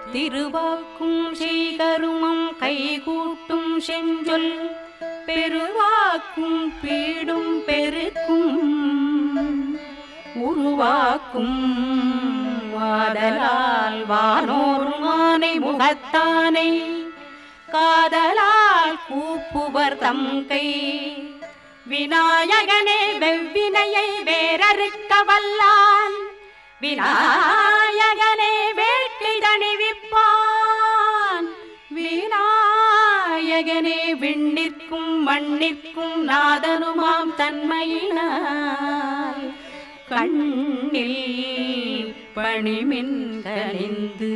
திருவாக்கும் செய்கருமம் கைகூட்டும் செஞ்சொல் பெருவாக்கும் பீடும் பெருக்கும் உருவாக்கும் வாதலால் வானோர் மானை முகத்தானை காதலால் கூப்புவர் தம் கை விநாயகனே வெவ்வினையை வேறறுக்க வல்லான் விநாயகனே வேட்கை தணிவிப்பான் விநாயகனே விண்ணிற்கும் மண்ணிற்கும் நாதனுமாம் தன்மையினால் கண்ணில் பணிமின் கனிந்து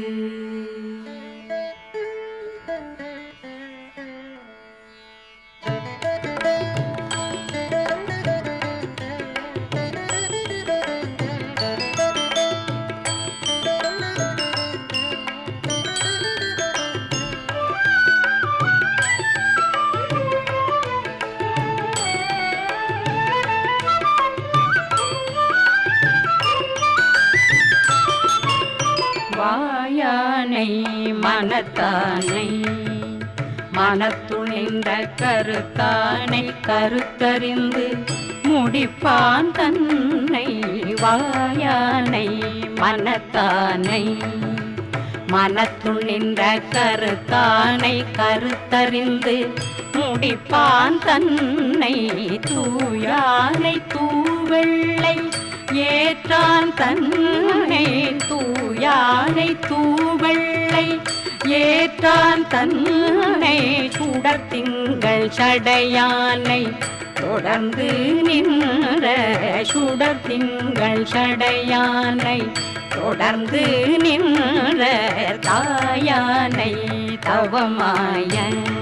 வாயானை மனத்தானை மனத்துணிந்த கருத்தானை கருத்தறிந்து முடிப்பான் தன்னை வாயானை மனத்தானை மனத்துணிந்த கருத்தானை கருத்தறிந்து முடிப்பான் தன்னை தூயானை தூவெள்ளை ஏற்றான் தன்னை தூயானை தூவெள்ளை ஏற்றான் தன்னை சுடர் திங்கள் சடையானை தொடர்ந்து நின்ற சுடர் திங்கள் சடையானை தொடர்ந்து நின்ற தாயானை தவமாய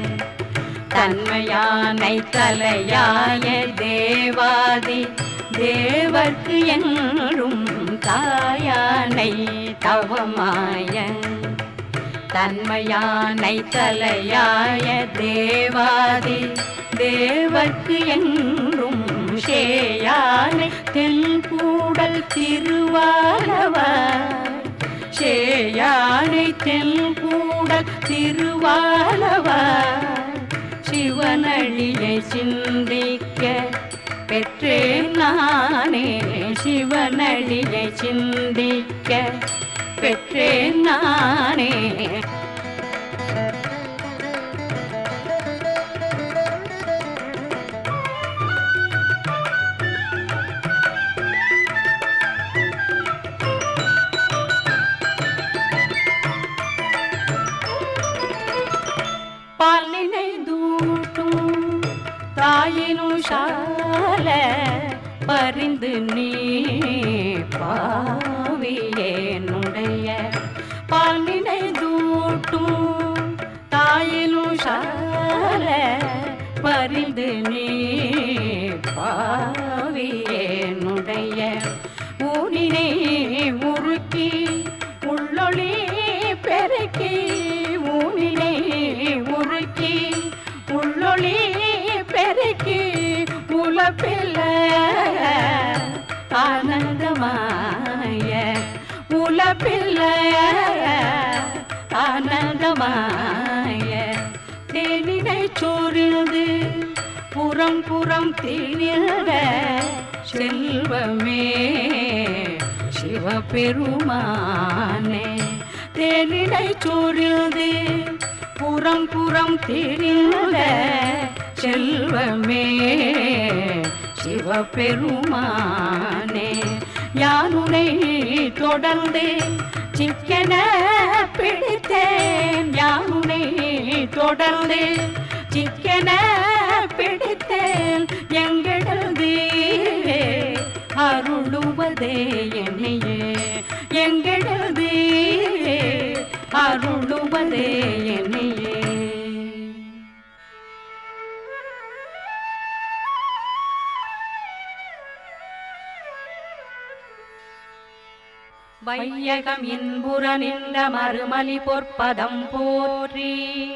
தன்மையானை தலையாய தேவாதி தேவர்க்கு என்றும் தாயானை தவமாய தன்மையானை தலையாய தேவாதி தேவர்க்கு என்றும் சேயானை தென்பூடல் திருவாரவர் சேயானை தென்பூடல் திருவாரவர் சிவனழியை சிந்திக்க பெற்றேன் நானே சிவனழியை சிந்திக்க பெற்றேன் நானே பாலினை தூட்டும் தாயினும் சால பரிந்து நீ பாவியேனுடைய பாலினை தூட்டும் தாயினும் சால பரிந்து நீ பாவியேனுடைய ஊனினை உருக்கி உள்ளொளி பெருக்கி ஊனினை உருக்கி உள்ளொளி பெருக்கி உலப்பில்ல ஆனந்தமாய உலப்பில்ல ஆனந்தமாய தேனினை சோர்ந்து புறம் புறம் திணிந்த செல்வமே சிவபெருமானே தேனிடை சோர்ந்து புறம் புறம் திரிந்த செல்வமே சிவபெருமானே யானுனை தொடர்ந்து சிக்கன பிடித்தேன் யானுனை தொடர்ந்து சிக்கன பிடித்தேன் எங்கிடது அருளுவதே என்னையே எங்கிடது அருளுவதே என்னையே வையகம் இன்புற நின்ற மறுமலி பொற்பதம் போற்றி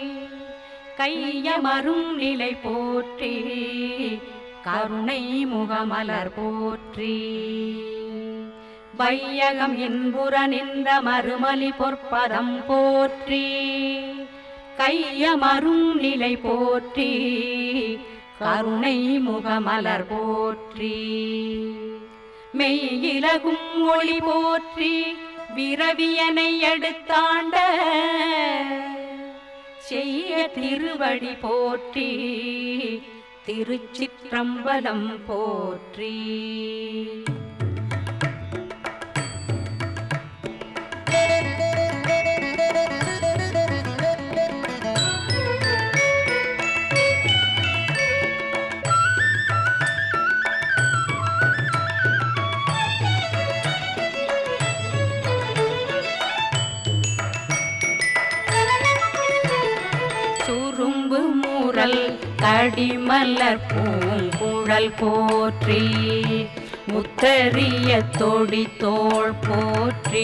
கையமரும் நிலை போற்றி கருணை முகமலர் போற்றி வையகம் இன்புற நின்ற மறுமலி பொற்பதம் போற்றி கையமரும் நிலை போற்றி கருணை முகமலர் போற்றி மெய்யிலகும் ஒளி போற்றி விரவியனை எடுத்தாண்ட செய்ய திருவடி போற்றி திருச்சிற்றம்பலம் போற்றி சுரும்பு மூரல் கடிமலர் பூங்குழல் போற்றி முத்தரிய தொடி தோள் போற்றி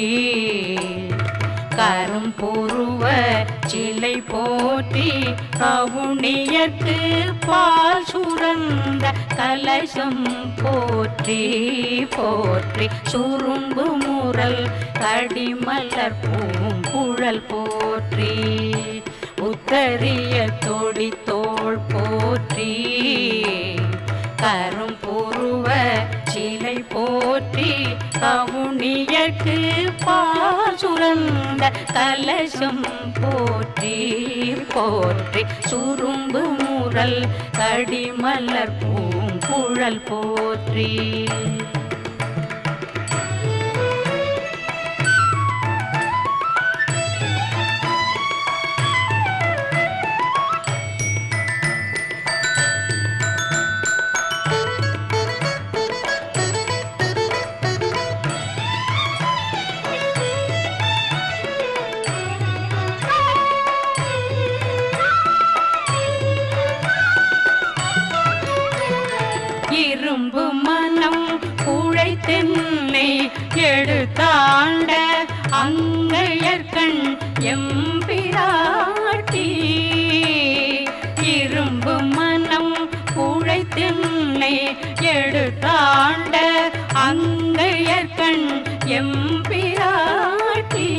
கரும்புருவ சிலை போற்றி கவுனியற்கு பால் சுரந்த கலசம் போற்றி போற்றி சுரும்பு முரல் கடிமலர் பூங்குழல் போற்றி உத்தரிய தொடி தோள் போற்றி கரும்புருவ சிலை போற்றி கவுனியற்கு பால் சுரந்த கலசம் போற்றி போற்றி சுரும்பு முரல் கடிமலர் பூங்குழல் போற்றி இரும்பு மனம் குழைத்தென்னை எடுத்தாண்ட அங்கையர்கண் எம்பிராட்டி இரும்பு மனம் குழைத்தென்னை எடுத்தாண்ட அங்கையர்கண் எம்பிராட்டி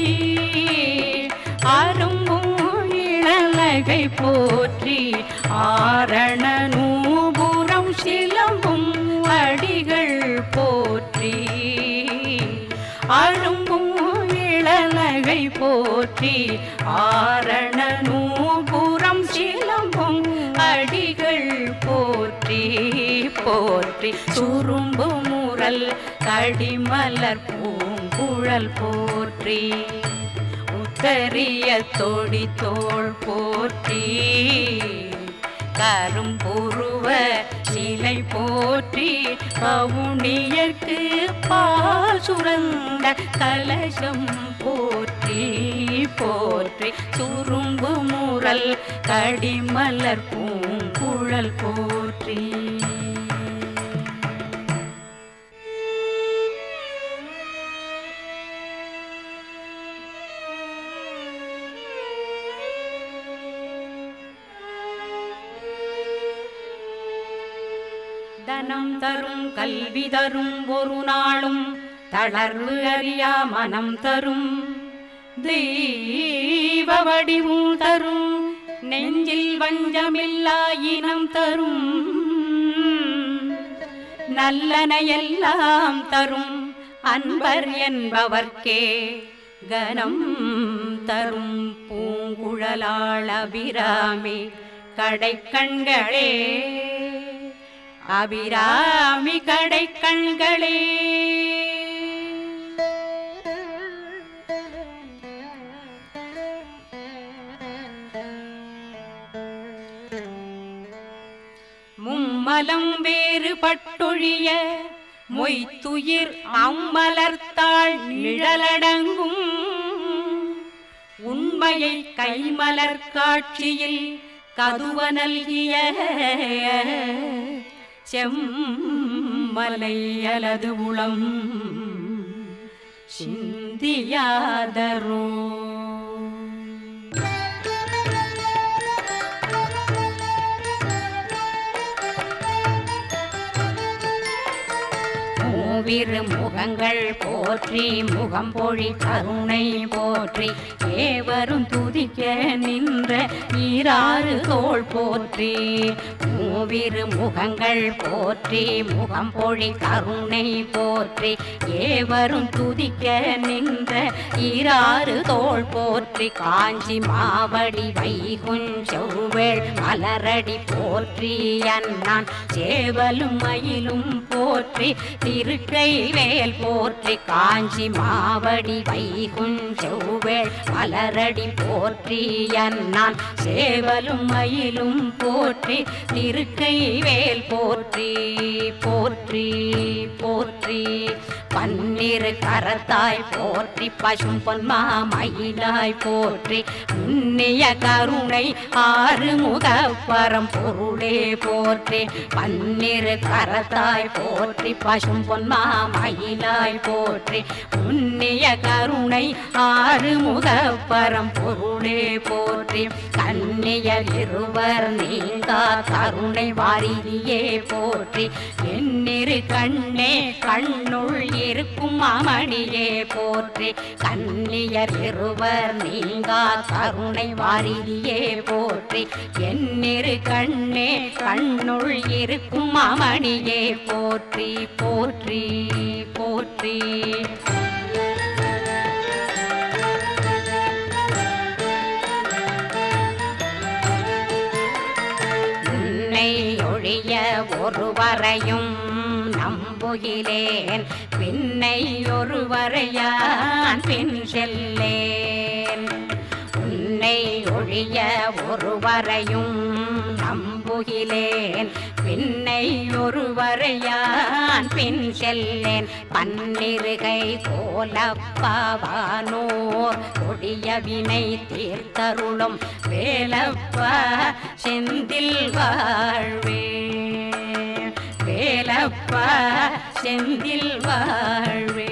அரும்பும் இளநகை போற்றி ஆரண நூபுரம் சிலம்பும் அடிகள் போற்றி அரும்பும் இளநகை போற்றி ஆரண நூபுரம் சிலம்பும் அடிகள் போற்றி போற்றி சுரும்பு முரல் கடிமலர் பூங்குழல் போற்றி உத்தரிய தொடி தோள் போற்றி கரும்புருவ சிலை போற்றி கவுனியற்கு பால் சுரந்த கலசம் போற்றி போற்றி சுரும்பு முரல் கடிமலர் பூங்குழல் போற்றி தனம் தரும் கல்வி தரும் ஒரு நாளும் தளர்வு அறியா மனம் தரும் தெய்வ வடிவும் தரும் நெஞ்சில் வஞ்சமில்லா இனம் தரும் நல்லன எல்லாம் தரும் அன்பர் என்பவர்க்கே கனம் தரும் பூங்குழலாள் அபிராமி கடைக்கண்களே அபிராமி கடைக்கண்களே மும்மலம் வேறு பட்டொழிய மொய்த்துயிர் அம்மலர்த்தாள் நிழலடங்கும் உண்மையை கைமலர் காட்சியில் கதுவ நல்கிய செம்மலை அலது உளம் சிந்தியாதரோ மூவிரு முகங்கள் போற்றி முகம்பொழி கருணை போற்றி ஏவரும் துதிக்க நின்ற ஈராறு தோள் போற்றி மூவிரு முகங்கள் போற்றி முகம்பொழி கருணை போற்றி ஏவரும் துதிக்க நின்ற ஈராறு தோள் போற்றி காஞ்சி மாவடி வைகுஞ்செவ்வேள் மலரடி போற்றி அண்ணான் சேவலும் மயிலும் போற்றி திருக்கை வேல் போற்றி காஞ்சி மாவடி வைகுஞ்செவ்வேள் மலரடி போற்றி அண்ணான் சேவலும் மயிலும் போற்றி திருக்கை வேல் போற்றி போற்றி போற்றி பன்னிரு கரத்தாய் போற்றி பசும் பொன்மா மயிலாய் போற்றி உன்னிய கருணை ஆறு முகப்பரம் பொருளே போற்றி பன்னிரு கரத்தாய் போற்றி பசும் பொன்மா மயிலாய் போற்றி உன்னிய கருணை ஆறு முகப்பரம் பொருளே போற்றி கண்ணியர் இருவர் நீங்கா கருணை வாரிதியே போற்றி என்னிரு கண்ணே கண்ணுள் இருக்கும் அமணியே போற்றி கண்ணியர் இருவர் நீங்கா கருணை வாரிதியே போற்றி என்னிரு கண்ணே கண்ணுள் இருக்கும் அமணியே போற்றி போற்றி போற்றி உன்னை ஒழிய ஒருவரையும் நம்புகிலேன் பின்னை ஒருவரையான் பின் செல்லேன் உன்னை ஒழிய ஒருவரையும் நம்புகிலேன் பின்னை ஒருவரையான் பின் செல்லேன் பன்னிருகை கோலப்பவானோர் கொடிய வினை தீர்த்தருளும் வேலப்பா செந்தில் வாழ்வே வேலப்பா செந்தில் வாழ்வே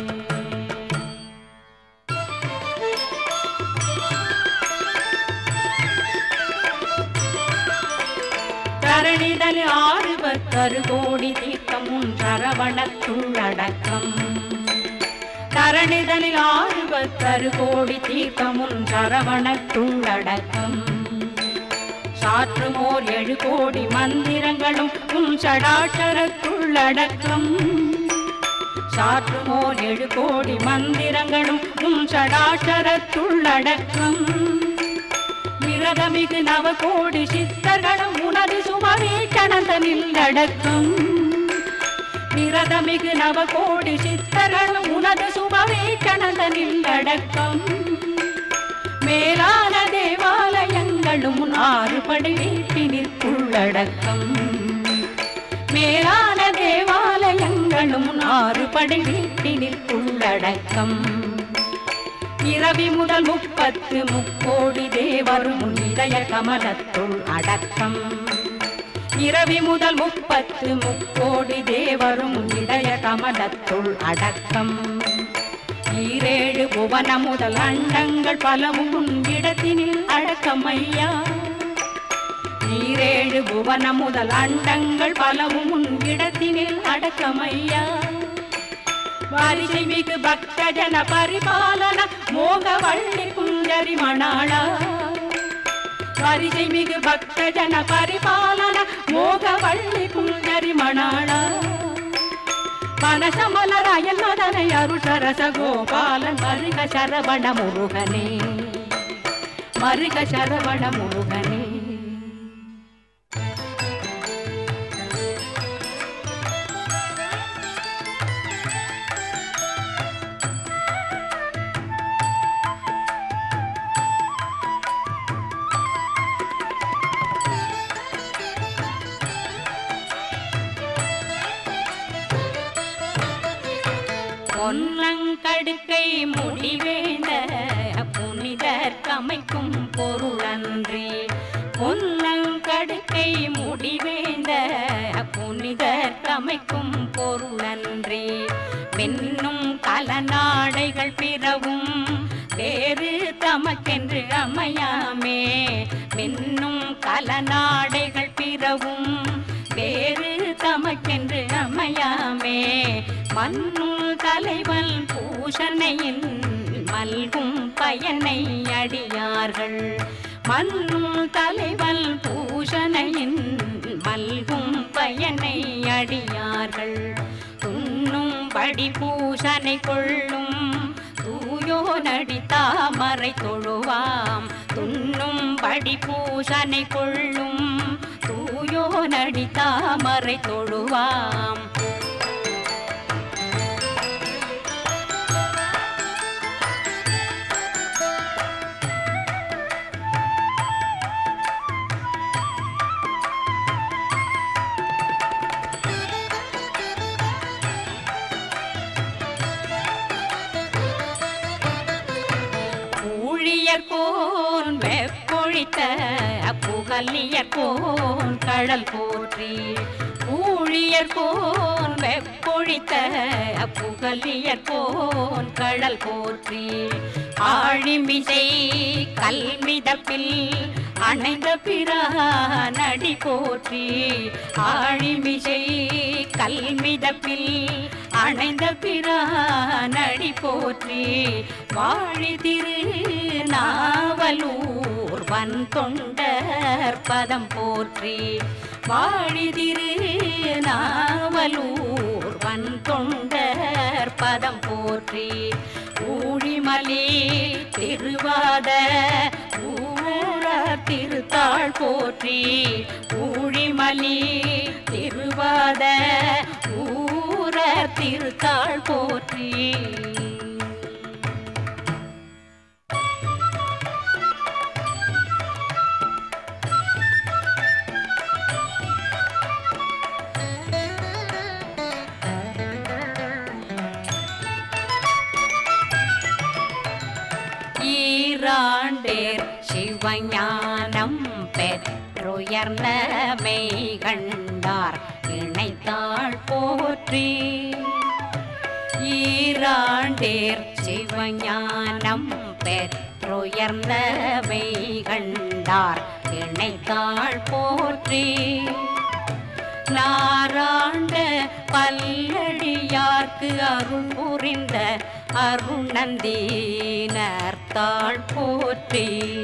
தரணிதல் ஆறுபத்தரு கோடி தீர்த்தம் உன் சரவணத்துள்ளடக்கம் தரணிதலில் ஆறுபத்தரு கோடி தீர்த்தம் உன் சரவணத்துள்ளடக்கம் சாற்றுமோர் ஏழு கோடி மந்திரங்களும் உன் சடாட்சரத்துள்ளடக்கம் சாற்றுமோர் ஏழு கோடி மந்திரங்களும் உன் சடாட்சரத்துள்ளடக்கம் விரதமிகு நவ கோடி சித்தர்களும் உனது சுமவே கணந்தனில் அடக்கம் விரதமிகு நவ கோடி சித்தர்களும் உனது சுமவே கணந்தனில் அடக்கம் மேலான தேவாலயங்களும் உன் ஆறுபடை வீட்டினிற்குள்ளடக்கம் மேலான தேவாலயங்களும் உன் ஆறுபடை வீட்டினிற்குள்ளடக்கம் இரவி முதல் முப்பத்து முக்கோடி தேவரும் உன் இதய கமலத்துள் அடக்கம் இரவி முதல் முப்பத்து முக்கோடி தேவரும் உன் இதய கமலத்துள் அடக்கம் ஈரேழு புவன முதல் அண்டங்கள் பலவும் உன் இடத்தினில் அடக்கமையா ஈரேழு புவன முதல் அண்டங்கள் பலவும் உன் இடத்தினில் அடக்கமையா வாரிசை மிகு பக்த ஜன பரிபாலன மோக வள்ளி குஞ்சரி மணாளா வாரிசை மிகு பக்த ஜன பரிபாலன மோக வள்ளி குஞ்சரி மணாளா மனசமலராயல் மதனை அருள் சரச கோபாலன் மருக சரவண முருகனே மருக சரவண முருகனே பொன்னங்கடுக்கை முடிவேண்ட புனிதர் கமைக்கும் பொருளன்றி பொன்னங்கடுக்கை முடிவேண்ட புனிதர் கமைக்கும் பொருளன்றி மின்னும் கலநாடைகள் பிறவும் வேறு தமக்கென்று அமையாமே மின்னும் கலநாடைகள் பிறவும் வேறு தமக்கென்று அமையாமே மண்ணுள் தலைவன் பூஷணையின் மல்கும் பயனை அடியார்கள் மண்ணுள் தலைவன் பூஷணையின் மல்கும் பயனை அடியார்கள் துண்ணும்படி பூஷனை கொள்ளும் தூயோ நடி தாமரை தொழுவாம் துண்ணும்படி பூஷனை கொள்ளும் தூயோ நடி தாமரை தொழுவாம் ஊழியர்கோன் வெப்பொழித்த புகலியர்கோன் கடல் போற்றி ஊழியர்கோன் வெப்பொழித்த புகலியர்கோன் கடல் போற்றி ஆழிமிசை கல்மிதப்பில் அணைந்த பிரானடி போற்றி ஆழிமிசை கல்மிதப்பில் அணைந்த பிரானடி போற்றி வாழி திரு நாவலூர் வன் தொண்டர் பதம் போற்றி வாழி திரு நாவலூர் வன் தொண்டர் பதம் போற்றி ஊழிமலி திருவாத ஊர திருத்தாள் போற்றி ஊழிமலி திருவாத ஊர திருத்தாள் போற்றி ஈராண்டேர் சிவஞானம் பெற்றுயர்ந்த மெய்கண்டார் இணைத்தாள் போற்றி ஈராண்டேர் சிவஞானம் பெற்றுயர்ந்த மெய்கண்டார் இணைத்தாள் போற்றி நாராண்ட பல்லடியார்க்கு அருள் புரிந்த அருணந்தீனர் தாழ் போற்றி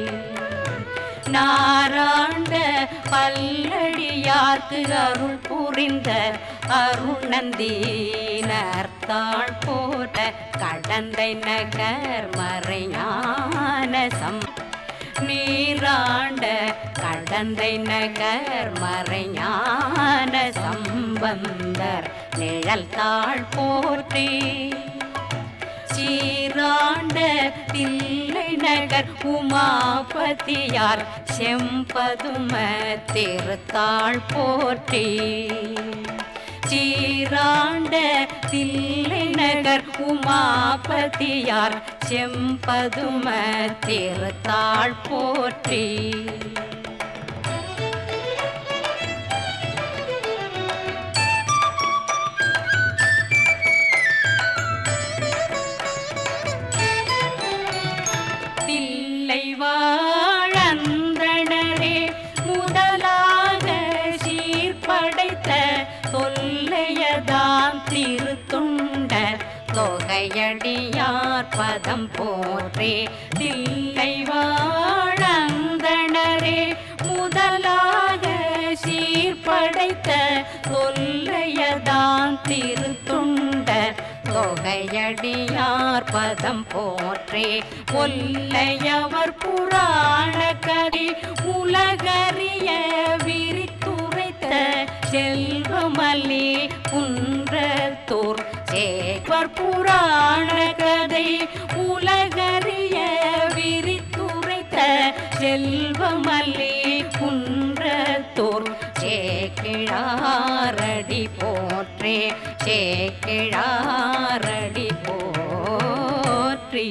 நாராண்ட பல்லடியார்க்கு அருள் புரிந்த அருணந்தீனர் தாழ் போட்ட கடந்தை நகர் மறைஞான சம் நீராண்ட கடந்தை நகர் மறைஞான சம்பந்தர் நிழல் தாழ் போற்றி சீராண்ட தில்லை நகர் உமாபதியார் செம்பதும திருத்தாள் போற்றி சீராண்ட தில்லை நகர் உமாபதியார் செம்பதும திருத்தாள் போற்றி தில்லை வாழந்தனரே முதலாக சீர்படைத்த தொல்லையதாம் திருத்துண்ட தொகையடியார் பதம் போற்றே தில்லை வாழந்தனரே முதலாக சீர்படைத்த தொல்லையதாம் திருத்துண்ட தொகையடியார் பதம் போற்றே ஒல்லையவர் புராண கதி உலகறிய விரித்துரைத்த செல்வமல்லி குன்றத்தூர் சேவர் புராண கதை உலகறிய விரித்துரைத்த செல்வமல்லி குன்றத்தூர் சேக்கிழாரடி போற்றே சேக்கிழாரடி போற்றி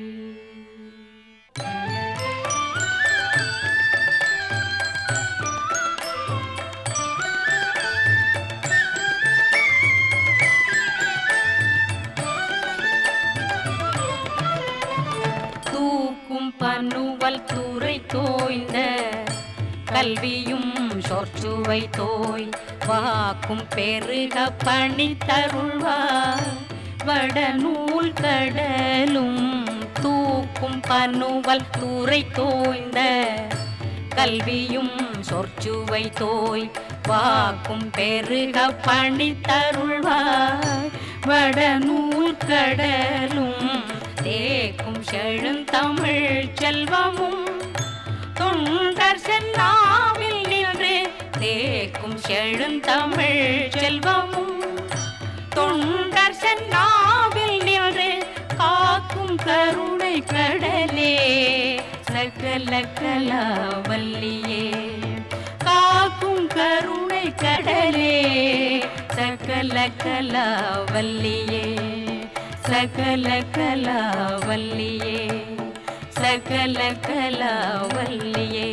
தூக்கும் பன்னுவல் துறை தோய்ந்த கல்வியும் சொற்சுவை தோய் வாக்கும் பெருக பணித்தருள்வார் வடநூல் கடலும் தூக்கும் பனுவல் தூரை தோய்ந்த கல்வியும் சொற்சுவை தோய் வாக்கும் பெருக பணித்தருள்வார் வடநூல் கடலும் தேக்கும் செழுந்தமிழ் செல்வமும் தொண்டர் சென்னாவில் நின்று தேக்கும் செழுந்தமிழ் செல்வமும் தொண்டர் சென்னாவில் நின்று காக்கும் கருணை கடலே சகல கலாவல்லியே காக்கும் கருணை கடலே சகல கலாவல்லியே சகல கலாவல்லியே சகல கலாவல்லியே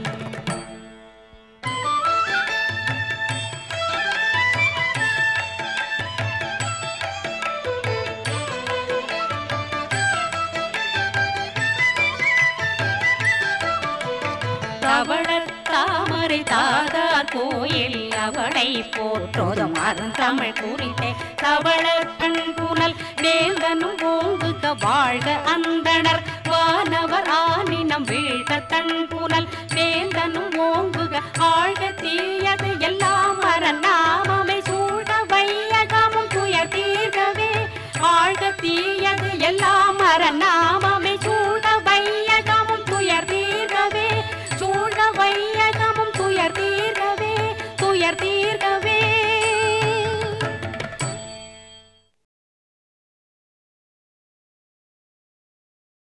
தவளர் தாமரை தாதார் கோயில் அவளை போற்றோதும் அருந்தமிழ் குறித்தே தவளர் கண் புனல் வேந்தனும் ஓங்குக வாழ்க அந்தணர் வானவர் ஆனினம் வீழ்க தன் புனல் வேந்தனும் ஓங்குக ஆ